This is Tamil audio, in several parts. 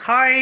ஹாய்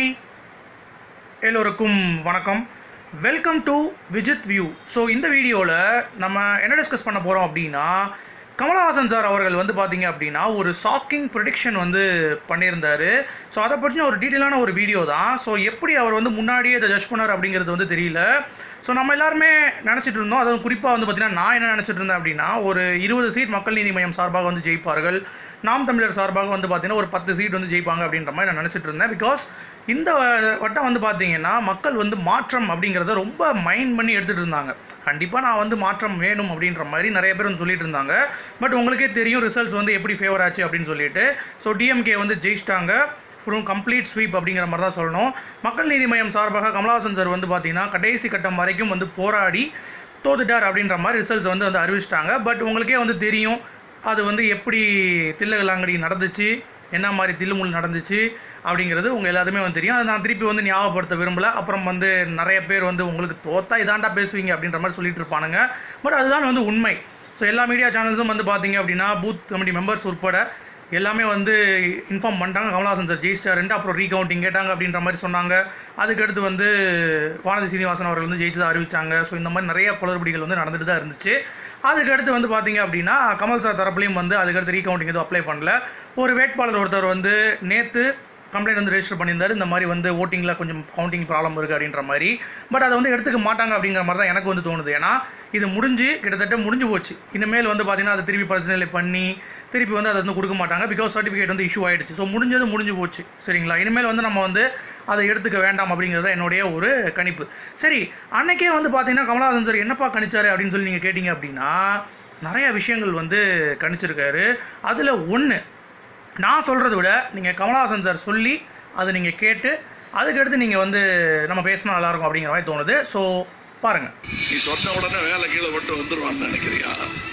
எல்லோருக்கும் வணக்கம் welcome to Vijith view so இந்த வீடியோவில் நம்ம என்ன டிஸ்கஸ் பண்ண போகிறோம் அப்படின்னா கமலஹாசன் சார் அவர்கள் வந்து பார்த்தீங்க அப்படின்னா ஒரு ஷாக்கிங் ப்ரிடிக்ஷன் வந்து பண்ணியிருந்தாரு ஸோ அதை பற்றின ஒரு டீட்டெயிலான ஒரு வீடியோ தான் ஸோ எப்படி அவர் வந்து முன்னாடியே இதை ஜட்ஜ் பண்ணார் அப்படிங்கிறது வந்து தெரியல ஸோ நம்ம எல்லாருமே நினச்சிட்டு இருந்தோம் அதுவும் குறிப்பாக வந்து பார்த்தீங்கன்னா நான் என்ன நினச்சிட்டு இருந்தேன் அப்படின்னா ஒரு இருபது சீட் மக்கள் நீதி மையம் சார்பாக வந்து ஜெயிப்பார்கள் நாம் தமிழர் சார்பாக வந்து பார்த்தீங்கன்னா ஒரு பத்து சீட் வந்து ஜெயிப்பாங்க அப்படின்ற மாதிரி நான் நினச்சிட்டு இருந்தேன் பிகாஸ் இந்த வட்டம் வந்து பார்த்தீங்கன்னா மக்கள் வந்து மாற்றம் அப்படிங்கிறத ரொம்ப மைண்ட் பண்ணி எடுத்துகிட்டு இருந்தாங்க கண்டிப்பாக நான் வந்து மாற்றம் வேணும் அப்படின்ற மாதிரி நிறைய பேர் வந்து சொல்லிட்டு இருந்தாங்க பட் உங்களுக்கே தெரியும் ரிசல்ட்ஸ் வந்து எப்படி ஃபேவர் ஆச்சு அப்படின்னு சொல்லிட்டு ஸோ டிஎம்கே வந்து ஜெயிச்சிட்டாங்க ஃபுல் கம்ப்ளீட் ஸ்வீப் அப்படிங்கிற மாதிரி தான் சொல்லணும் மக்கள் நீதி மையம் சார்பாக கமலஹாசன் சார் வந்து பார்த்தீங்கன்னா கடைசி கட்டம் வரைக்கும் வந்து போராடி தோத்துட்டார் அப்படின்ற மாதிரி ரிசல்ட்ஸ் வந்து வந்து அறிவிச்சிட்டாங்க பட் உங்களுக்கே வந்து தெரியும் அது வந்து எப்படி தில்லுகலாங்கடி நடந்துச்சு என்ன மாதிரி தில்லுமுள் நடந்துச்சு அப்படிங்கிறது உங்கள் எல்லாத்துமே வந்து தெரியும் அதை நான் திருப்பி வந்து ஞாபகப்படுத்த விரும்பல அப்புறம் வந்து நிறைய பேர் வந்து உங்களுக்கு தோத்தா இதாண்டா பேசுவீங்க அப்படின்ற மாதிரி சொல்லிட்டு இருப்பானுங்க பட் அதுதான் வந்து உண்மை ஸோ எல்லா மீடியா சேனல்ஸும் வந்து பார்த்தீங்க அப்படின்னா பூத் கமிட்டி மெம்பர்ஸ் உட்பட எல்லாமே வந்து இன்ஃபார்ம் பண்ணிட்டாங்க கமலஹாசன் சார் ஜெயிச்சிட்டாருன்ட்டு அப்புறம் ரீகவுண்டிங் கேட்டாங்க அப்படின்ற மாதிரி சொன்னாங்க அதுக்கடுத்து வந்து வானதி சீனிவாசன் அவர்கள் வந்து ஜெயிச்சதை அறிவிச்சாங்க ஸோ இந்த மாதிரி நிறைய குளறுபடிகள் வந்து நடந்துட்டு தான் இருந்துச்சு அதுக்கடுத்து வந்து பார்த்தீங்க அப்படின்னா கமல் சார் தரப்புலையும் வந்து அதுக்கடுத்து ரீகவுண்டிங் எதுவும் அப்ளை பண்ணல ஒரு வேட்பாளர் ஒருத்தர் வந்து நேற்று கம்ப்ளைண்ட் வந்து ரெஜிஸ்டர் பண்ணியிருந்தாரு இந்த மாதிரி வந்து ஓட்டிங்கில் கொஞ்சம் கவுண்டிங் ப்ராப்ளம் இருக்குது அப்படின்ற மாதிரி பட் அதை வந்து எடுத்துக்க மாட்டாங்க அப்படிங்கிற மாதிரி தான் எனக்கு வந்து தோணுது ஏன்னா இது முடிஞ்சு கிட்டத்தட்ட முடிஞ்சு போச்சு இனிமேல் வந்து பார்த்தீங்கன்னா அதை திருப்பி பரிசீலனை பண்ணி திருப்பி வந்து அதை வந்து கொடுக்க மாட்டாங்க பிகாஸ் சர்டிஃபிகேட் வந்து இஷ்யூ ஆகிடுச்சு ஸோ முடிஞ்சது முடிஞ்சு போச்சு சரிங்களா இனிமேல் வந்து நம்ம வந்து அதை எடுத்துக்க வேண்டாம் அப்படிங்கிறது தான் என்னுடைய ஒரு கணிப்பு சரி அன்னைக்கே வந்து பார்த்தீங்கன்னா கமலஹாசன் சார் என்னப்பா கணிச்சாரு அப்படின்னு சொல்லி நீங்கள் கேட்டிங்க அப்படின்னா நிறைய விஷயங்கள் வந்து கணிச்சிருக்காரு அதில் ஒன்று நான் சொல்கிறத விட நீங்கள் கமலஹாசன் சார் சொல்லி அதை நீங்கள் கேட்டு அதுக்கடுத்து நீங்கள் வந்து நம்ம பேசினா நல்லாயிருக்கும் அப்படிங்கிற மாதிரி தோணுது ஸோ பாருங்கள் நீ சொன்ன உடனே வேலை கீழே விட்டு வந்துருவான்னு நினைக்கிறியா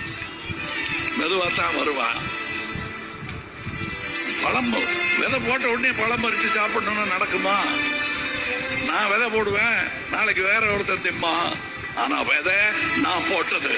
மெதுவா தான் வருவான் பழம் விதை போட்ட உடனே பழம் பறிச்சு சாப்பிடணும்னு நடக்குமா நான் விதை போடுவேன் நாளைக்கு வேற ஒருத்தர் திம்மா ஆனா விதை நான் போட்டது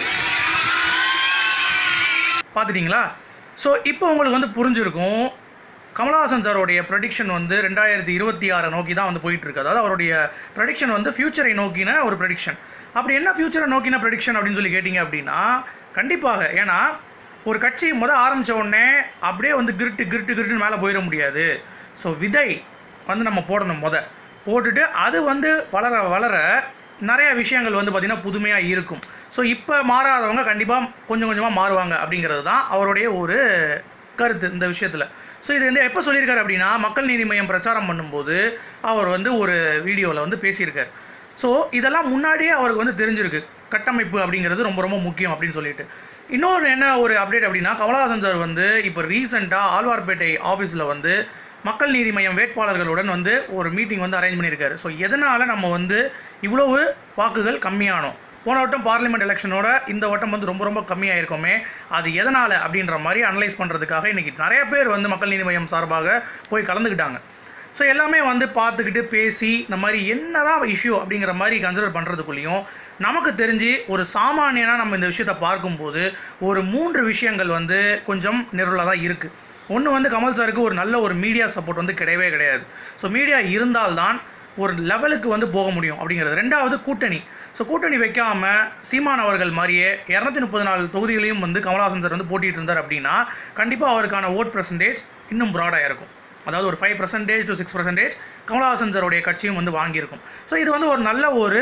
பார்த்துட்டிங்களா ஸோ இப்போ உங்களுக்கு வந்து புரிஞ்சிருக்கும் கமலஹாசன் சாரோடைய ப்ரடிக்ஷன் வந்து ரெண்டாயிரத்தி இருபத்தி ஆறை நோக்கி தான் வந்து போயிட்டு இருக்கு அதாவது அவருடைய ப்ரடிக்ஷன் வந்து ஃபியூச்சரை நோக்கின ஒரு ப்ரடிக்ஷன் அப்படி என்ன ஃபியூச்சரை நோக்கின ப்ரடிக்ஷன் அப்படின்னு சொல்லி கேட்டிங்க அப்படின்னா கண்டிப்பாக ஏன்னா ஒரு கட்சி முத ஆரம்பித்த உடனே அப்படியே வந்து கிருட்டு கிருட்டு கிருட்டுன்னு மேலே போயிட முடியாது ஸோ விதை வந்து நம்ம போடணும் முத போட்டுட்டு அது வந்து வளர வளர நிறைய விஷயங்கள் வந்து பார்த்திங்கன்னா புதுமையாக இருக்கும் ஸோ இப்போ மாறாதவங்க கண்டிப்பாக கொஞ்சம் கொஞ்சமாக மாறுவாங்க அப்படிங்கிறது தான் அவருடைய ஒரு கருத்து இந்த விஷயத்தில் ஸோ இது வந்து எப்போ சொல்லியிருக்காரு அப்படின்னா மக்கள் நீதி மையம் பிரச்சாரம் பண்ணும்போது அவர் வந்து ஒரு வீடியோவில் வந்து பேசியிருக்கார் ஸோ இதெல்லாம் முன்னாடியே அவருக்கு வந்து தெரிஞ்சிருக்கு கட்டமைப்பு அப்படிங்கிறது ரொம்ப ரொம்ப முக்கியம் அப்படின்னு சொல்லிட்டு இன்னொரு என்ன ஒரு அப்டேட் அப்படின்னா கமலஹாசன் சார் வந்து இப்போ ரீசெண்டாக ஆழ்வார்பேட்டை ஆஃபீஸில் வந்து மக்கள் நீதி மையம் வேட்பாளர்களுடன் வந்து ஒரு மீட்டிங் வந்து அரேஞ்ச் பண்ணியிருக்காரு ஸோ எதனால் நம்ம வந்து இவ்வளவு வாக்குகள் கம்மியானோம் போன வட்டம் பார்லிமெண்ட் எலெக்ஷனோட இந்த வட்டம் வந்து ரொம்ப ரொம்ப கம்மியாயிருக்குமே அது எதனால் அப்படின்ற மாதிரி அனலைஸ் பண்ணுறதுக்காக இன்றைக்கி நிறைய பேர் வந்து மக்கள் நீதி மையம் சார்பாக போய் கலந்துக்கிட்டாங்க ஸோ எல்லாமே வந்து பார்த்துக்கிட்டு பேசி இந்த மாதிரி என்னதான் இஷ்யூ அப்படிங்கிற மாதிரி கன்சிடர் பண்ணுறதுக்குள்ளேயும் நமக்கு தெரிஞ்சு ஒரு சாமானியனாக நம்ம இந்த விஷயத்தை பார்க்கும்போது ஒரு மூன்று விஷயங்கள் வந்து கொஞ்சம் நிரலாக தான் இருக்குது ஒன்று வந்து கமல் சாருக்கு ஒரு நல்ல ஒரு மீடியா சப்போர்ட் வந்து கிடையவே கிடையாது ஸோ மீடியா இருந்தால்தான் ஒரு லெவலுக்கு வந்து போக முடியும் அப்படிங்கிறது ரெண்டாவது கூட்டணி ஸோ கூட்டணி வைக்காமல் சீமான் அவர்கள் மாதிரியே இரநூத்தி முப்பது நாலு தொகுதிகளையும் வந்து கமல்ஹாசன் சார் வந்து போட்டிட்டு இருந்தார் அப்படின்னா கண்டிப்பாக அவருக்கான ஓட் பர்சன்டேஜ் இன்னும் ப்ராடாக இருக்கும் அதாவது ஒரு five percentage to six percentage Kamalhaasan சாருடைய கட்சியும் வந்து வாங்கியிருக்கும் ஸோ இது வந்து ஒரு நல்ல ஒரு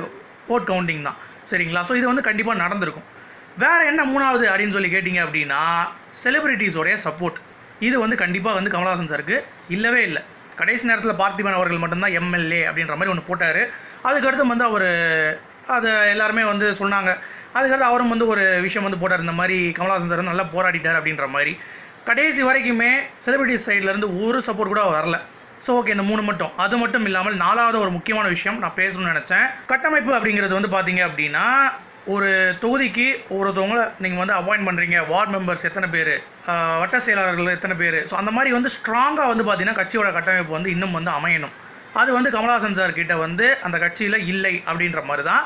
ஓட் கவுண்டிங் தான் சரிங்களா ஸோ இது வந்து கண்டிப்பாக நடந்திருக்கும் வேறு என்ன மூணாவது அப்படின்னு சொல்லி கேட்டிங்க அப்படின்னா செலிபிரிட்டிஸோடைய சப்போர்ட் இது வந்து கண்டிப்பாக வந்து கமல்ஹாசன் சாருக்கு இல்லவே இல்லை கடைசி நேரத்தில் பார்த்திபன் அவர்கள் மட்டும்தான் எம்எல்ஏ அப்படின்ற மாதிரி ஒன்று போட்டார் அதுக்கடுத்து வந்து அவர் அதை எல்லாருமே வந்து சொன்னாங்க அதுக்கடுத்து அவரும் வந்து ஒரு விஷயம் வந்து போட்டார் இந்த மாதிரி கமல்ஹாசன் சார் வந்து நல்லா போராடிட்டார் அப்படின்ற மாதிரி கடைசி வரைக்குமே செலிபிரிட்டிஸ் சைட்லேருந்து ஒரு சப்போர்ட் கூட வரல ஸோ ஓகே இந்த மூணு மட்டும் அது மட்டும் இல்லாமல் நாலாவது ஒரு முக்கியமான விஷயம் நான் பேசணும்னு நினச்சேன் கட்டமைப்பு அப்படிங்கிறது வந்து பார்த்தீங்க அப்படின்னா ஒரு தொகுதிக்கு ஒருத்தவங்கள நீங்கள் வந்து அப்பாயிண்ட் பண்ணுறீங்க வார்டு மெம்பர்ஸ் எத்தனை பேர் வட்ட செயலாளர்கள் எத்தனை பேர் ஸோ அந்த மாதிரி வந்து ஸ்ட்ராங்காக வந்து பார்த்தீங்கன்னா கட்சியோட கட்டமைப்பு வந்து இன்னும் வந்து அமையணும் அது வந்து கமலஹாசன் சார் கிட்ட வந்து அந்த கட்சியில் இல்லை அப்படின்ற மாதிரி தான்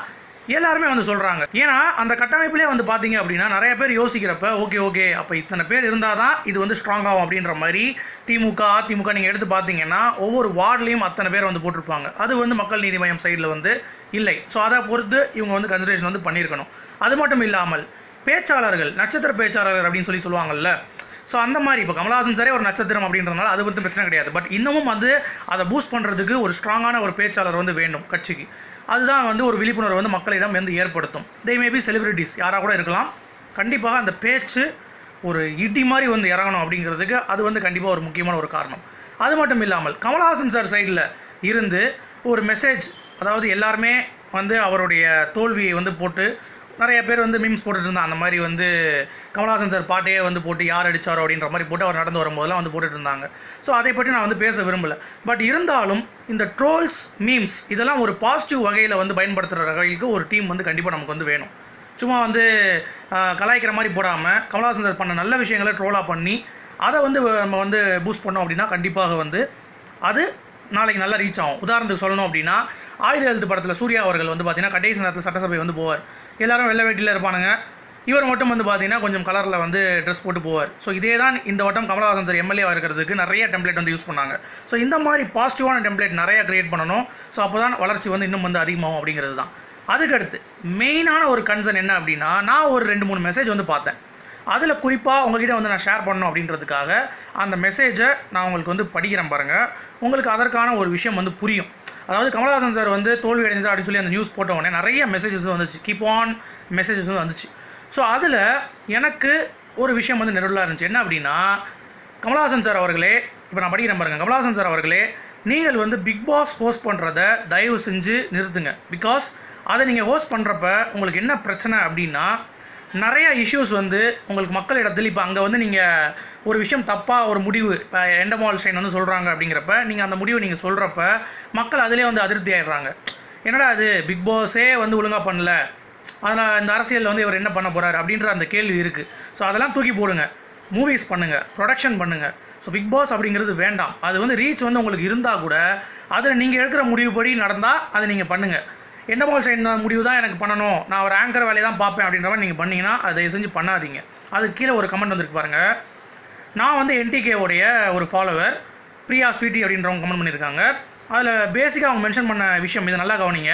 எல்லாருமே வந்து சொல்கிறாங்க ஏன்னா அந்த கட்டமைப்பிலே வந்து பார்த்தீங்க அப்படின்னா நிறைய பேர் யோசிக்கிறப்ப ஓகே ஓகே அப்போ இத்தனை பேர் இருந்தால் தான் இது வந்து ஸ்ட்ராங் ஆகும் அப்படின்ற மாதிரி திமுக அதிமுக நீங்கள் எடுத்து பார்த்தீங்கன்னா ஒவ்வொரு வார்டுலேயும் அத்தனை பேர் வந்து போட்டிருப்பாங்க அது வந்து மக்கள் நீதி மய்யம் சைடில் வந்து இல்லை ஸோ அதை பொறுத்து இவங்க வந்து கன்சிடரேஷன் வந்து பண்ணியிருக்கணும் அது மட்டும் இல்லாமல் பேச்சாளர்கள் நட்சத்திர பேச்சாளர்கள் அப்படின்னு சொல்லி சொல்லுவாங்கல்ல ஸோ அந்த மாதிரி இப்போ கமலஹாசன் சாரே ஒரு நட்சத்திரம் அப்படின்றனால அது பற்றி பிரச்சனை கிடையாது பட் இன்னமும் வந்து அதை பூஸ்ட் பண்ணுறதுக்கு ஒரு ஸ்ட்ராங்கான ஒரு பேச்சாளர் வந்து வேண்டும் கட்சிக்கு அதுதான் வந்து ஒரு விழிப்புணர்வு வந்து மக்களிடம் வந்து ஏற்படுத்தும் தே மேபி செலிபிரிட்டிஸ் யாராக கூட இருக்கலாம் கண்டிப்பாக அந்த பேச்சு ஒரு இடி மாதிரி வந்து இறங்கணும் அப்படிங்கிறதுக்கு அது வந்து கண்டிப்பாக ஒரு முக்கியமான ஒரு காரணம் அது மட்டும் இல்லாமல் கமலஹாசன் சார் சைடில் இருந்து ஒரு மெசேஜ் அதாவது எல்லாருமே வந்து அவருடைய தோல்வியை வந்து போட்டு நிறைய பேர் வந்து மீம்ஸ் போட்டுட்டு இருந்தாங்க அந்த மாதிரி வந்து கமலஹாசன் சார் பாட்டையே வந்து போட்டு யார் அடிச்சாரோ அப்படின்ற மாதிரி போட்டு அவர் நடந்து வரும்போதெல்லாம் வந்து போட்டுட்டு இருந்தாங்க ஸோ அதை பற்றி நான் வந்து பேச விரும்பல பட் இருந்தாலும் இந்த ட்ரோல்ஸ் மீம்ஸ் இதெல்லாம் ஒரு பாசிட்டிவ் வகையில் வந்து பயன்படுத்துகிற வகைக்கு ஒரு டீம் வந்து கண்டிப்பாக நமக்கு வந்து வேணும் சும்மா வந்து ஆஹ், கலாய்க்கிற மாதிரி போடாமல் கமலஹாசன் சார் பண்ண நல்ல விஷயங்களை ட்ரோலாக பண்ணி அதை வந்து நம்ம வந்து பூஸ்ட் பண்ணோம் அப்படின்னா கண்டிப்பாக வந்து அது நாளைக்கு நல்லா ரீச் ஆகும் உதாரணத்துக்கு சொல்லணும் அப்படின்னா ஆயுத எழுத்து படத்தில் சூர்யா அவர்கள் வந்து பார்த்தீங்கன்னா கடைசி நேரத்தில் சட்டசபை வந்து போவார் எல்லாரும் வெள்ளை வேட்டியில் இருப்பானுங்க இவர் மட்டும் வந்து பார்த்தீங்கன்னா கொஞ்சம் கலரில் வந்து ட்ரெஸ் போட்டு போவார் ஸோ இதே தான் இந்த வட்டம் கமலஹாசன் சார் எம்எல்ஏ இருக்கிறதுக்கு நிறைய டெம்ப்ளேட் வந்து யூஸ் பண்ணாங்க ஸோ இந்த மாதிரி பாசிட்டிவான டெம்ப்ளேட் நிறைய கிரியேட் பண்ணணும் ஸோ அப்போ தான் வளர்ச்சி வந்து இன்னும் வந்து அதிகமாகும் அப்படிங்கிறது தான் அதுக்கடுத்து மெயினான ஒரு கன்சர்ன் என்ன அப்படின்னா நான் ஒரு ரெண்டு மூணு மெசேஜ் வந்து பார்த்தேன் அதில் குறிப்பாக உங்ககிட்ட வந்து நான் ஷேர் பண்ணணும் அப்படின்றதுக்காக அந்த மெசேஜை நான் உங்களுக்கு வந்து படிக்கிறேன் பாருங்கள் உங்களுக்கு அதற்கான ஒரு விஷயம் வந்து புரியும் அதாவது கமலஹாசன் சார் வந்து தோல்வி அடைந்தார் அப்படின்னு சொல்லி அந்த நியூஸ் போட்ட உடனே நிறைய மெசேஜஸ் வந்துச்சு கீப் ஆன் மெசேஜஸ் வந்து வந்துச்சு ஸோ அதில் எனக்கு ஒரு விஷயம் வந்து நெருடலாக இருந்துச்சு என்ன அப்படின்னா கமலஹாசன் சார் அவர்களே இப்போ நான் படிக்கிறேன் பாருங்க கமலஹாசன் சார் அவர்களே நீங்கள் வந்து பிக் பாஸ் ஹோஸ்ட் பண்ணுறத தயவு செஞ்சு நிறுத்துங்க பிகாஸ் அதை நீங்கள் ஹோஸ்ட் பண்ணுறப்ப உங்களுக்கு என்ன பிரச்சனை அப்படின்னா நிறைய இஷ்யூஸ் வந்து உங்களுக்கு மக்கள் இடத்துல இப்போ அங்கே வந்து நீங்கள் ஒரு விஷயம் தப்பாக ஒரு முடிவு இப்போ எண்டமால் ஷைன் வந்து சொல்கிறாங்க அப்படிங்கிறப்ப நீங்கள் அந்த முடிவை நீங்கள் சொல்கிறப்ப மக்கள் அதிலே வந்து அதிருப்தி ஆயிடுறாங்க என்னடா அது பிக் பாஸே வந்து ஒழுங்காக பண்ணல அதில் இந்த அரசியலில் வந்து இவர் என்ன பண்ண போகிறார் அப்படின்ற அந்த கேள்வி இருக்குது ஸோ அதெல்லாம் தூக்கி போடுங்க மூவிஸ் பண்ணுங்கள் ப்ரொடக்ஷன் பண்ணுங்கள் ஸோ பிக் பாஸ் அப்படிங்கிறது வேண்டாம் அது வந்து ரீச் வந்து உங்களுக்கு இருந்தால் கூட அதில் நீங்கள் எடுக்கிற முடிவுபடி நடந்தால் அதை நீங்கள் பண்ணுங்கள் என்ன பால் சைன் முடிவு தான் எனக்கு பண்ணணும் நான் ஒரு ஆங்கர் வேலையை தான் பார்ப்பேன் அப்படின்ற மாதிரி நீங்கள் பண்ணீங்கன்னா அதை தயவு செஞ்சு பண்ணாதீங்க அதுக்கு கீழே ஒரு கமெண்ட் வந்திருக்கு பாருங்கள் நான் வந்து NTK உடைய ஒரு ஃபாலோவர் பிரியா ஸ்வீட்டி அப்படின்றவங்க கமெண்ட் பண்ணியிருக்காங்க அதில் பேசிக்காக அவங்க மென்ஷன் பண்ண விஷயம் இது நல்லா கவனிங்க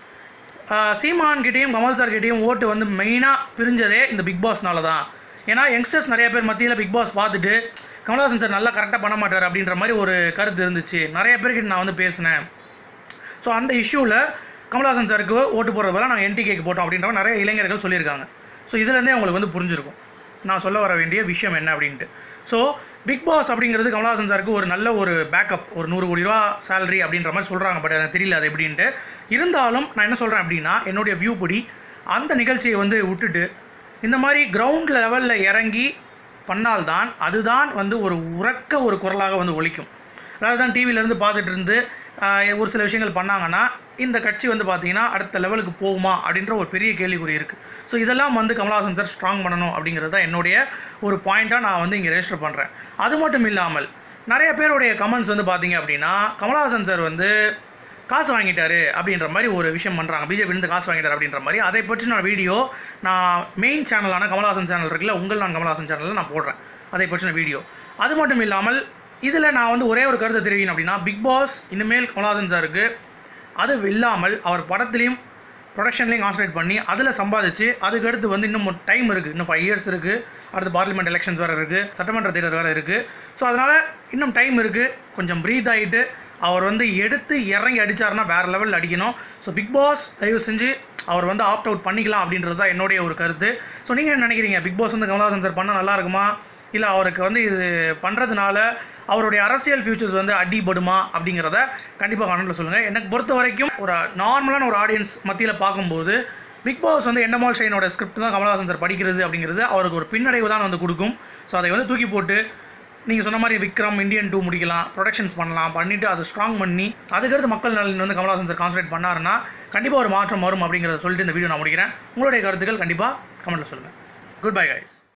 ஆஹ் சீமான் கிட்டேயும் கமல் சார் கிட்டேயும் ஓட்டு வந்து மெயினாக பிரிஞ்சதே இந்த பிக் பாஸ்னால தான் ஏன்னா யங்ஸ்டர்ஸ் நிறைய பேர் மத்தியில் பிக் பாஸ் பார்த்துட்டு கமல்ஹாசன் சார் நல்லா கரெக்டாக பண்ண மாட்டார் அப்படின்ற மாதிரி ஒரு கருத்து இருந்துச்சு நிறைய பேர்கிட்ட நான் வந்து பேசினேன் ஸோ அந்த இஷ்யூவில் கமல்ஹாசன் சாருக்கு ஓட்டு போடுறது பதிலாக நாங்கள் என்டிகேக்கு போட்டோம் அப்படின்ற மாதிரி நிறைய இளைஞர்கள் சொல்லியிருக்காங்க ஸோ இதுலேருந்தே உங்களுக்கு வந்து புரிஞ்சிருக்கும் நான் சொல்ல வர வேண்டிய விஷயம் என்ன அப்படின்ட்டு ஸோ பிக் பாஸ் அப்படிங்கிறது கமல்ஹாசன் சாருக்கு ஒரு நல்ல ஒரு பேக்கப் ஒரு நூறு கோடி ரூபா சேலரி அப்படின்ற மாதிரி சொல்கிறாங்க பட் எனக்கு தெரியல அது எப்படின்ட்டு இருந்தாலும் நான் என்ன சொல்கிறேன் அப்படின்னா என்னுடைய வியூ படி அந்த நிகழ்ச்சியை வந்து விட்டுட்டு இந்த மாதிரி கிரவுண்ட் லெவலில் இறங்கி பண்ணால்தான் அதுதான் வந்து ஒரு உறக்க ஒரு குரலாக வந்து ஒலிக்கும் அதாவது தான் டிவிலேருந்து பார்த்துட்டு இருந்து ஆஹ், ஒரு சில விஷயங்கள் பண்ணாங்கன்னா இந்த கட்சி வந்து பார்த்தீங்கன்னா அடுத்த லெவலுக்கு போகுமா அப்படின்ற ஒரு பெரிய கேள்விக்குறி இருக்குது ஸோ இதெல்லாம் வந்து கமலஹாசன் சார் ஸ்ட்ராங் பண்ணணும் அப்படிங்கிறது தான் என்னுடைய ஒரு பாயிண்ட்டாக நான் வந்து இங்கே ரெஜிஸ்டர் பண்ணுறேன் அது மட்டும் இல்லாமல் நிறைய பேருடைய கமெண்ட்ஸ் வந்து பார்த்தீங்க அப்படின்னா கமலஹாசன் சார் வந்து காசு வாங்கிட்டாரு அப்படின்ற மாதிரி ஒரு விஷயம் பண்ணுறாங்க பிஜேபிலேருந்து காசு வாங்கிட்டாரு அப்படின்ற மாதிரி அதை பற்றி நான் வீடியோ நான் மெயின் சேனலான கமலஹாசன் சேனல் இருக்குல்ல உங்கள் நான் கமலஹாசன் சேனலில் நான் போடுறேன் அதை பற்றின வீடியோ அது மட்டும் இல்லாமல் இதில் நான் வந்து ஒரே ஒரு கருத்தை தெரிவிக்கணும் அப்படின்னா பிக் பாஸ் இனிமேல் கமலஹாசன் சாருக்கு அது இல்லாமல் அவர் படத்துலையும் ப்ரொடக்ஷன்லையும் கான்சன்ட்ரேட் பண்ணி அதில் சம்பாதிச்சு அதுக்கடுத்து வந்து இன்னும் டைம் இருக்குது இன்னும் ஃபைவ் இயர்ஸ் இருக்குது அடுத்து பார்லிமெண்ட் எலெக்ஷன்ஸ் வேறு இருக்குது சட்டமன்ற தேர்தல் வேறு இருக்குது ஸோ அதனால் இன்னும் டைம் இருக்குது கொஞ்சம் ப்ரீத் ஆகிட்டு அவர் வந்து எடுத்து இறங்கி அடிச்சாருன்னா வேறு லெவலில் அடிக்கணும் ஸோ பிக் பாஸ் தயவு செஞ்சு அவர் வந்து ஆப்ட் அவுட் பண்ணிக்கலாம் அப்படின்றது தான் என்னுடைய ஒரு கருத்து ஸோ நீங்கள் என்ன நினைக்கிறீங்க பிக் பாஸ் வந்து கமலஹாசன் சார் பண்ணால் நல்லா இருக்குமா இல்லை அவருக்கு வந்து இது பண்ணுறதுனால அவருடைய அரசியல் ஃபியூச்சர்ஸ் வந்து அடிபடுமா அப்படிங்கிறத கண்டிப்பாக கமெண்ட்டில் சொல்லுங்கள் எனக்கு பொறுத்த வரைக்கும் ஒரு நார்மலான ஒரு ஆடியன்ஸ் மத்தியில் பார்க்கும்போது பிக் பாஸ் வந்து எண்டமால் ஷைனோட ஸ்கிரிப்ட் தான் கமலஹாசன் சார் படிக்கிறது அப்படிங்கிறது அவருக்கு ஒரு பின்னடைவு தான் வந்து கொடுக்கும் ஸோ அதை வந்து தூக்கி போட்டு நீங்கள் சொன்ன மாதிரி விக்ரம் இந்தியன் டூ முடிக்கலாம் ப்ரொடக்ஷன்ஸ் பண்ணலாம் பண்ணிவிட்டு அதை ஸ்ட்ராங் பண்ணி அதுக்கடுத்து மக்கள் நலன் வந்து கமலஹாசன் சார் கான்சன்ட்ரேட் பண்ணாருன்னா கண்டிப்பாக ஒரு மாற்றம் வரும் அப்படிங்கிறத சொல்லிட்டு இந்த வீடியோ நான் முடிக்கிறேன் உங்களுடைய கருத்துக்கள் கண்டிப்பாக கமெண்ட்டில் சொல்லுங்கள் குட் பை கைஸ்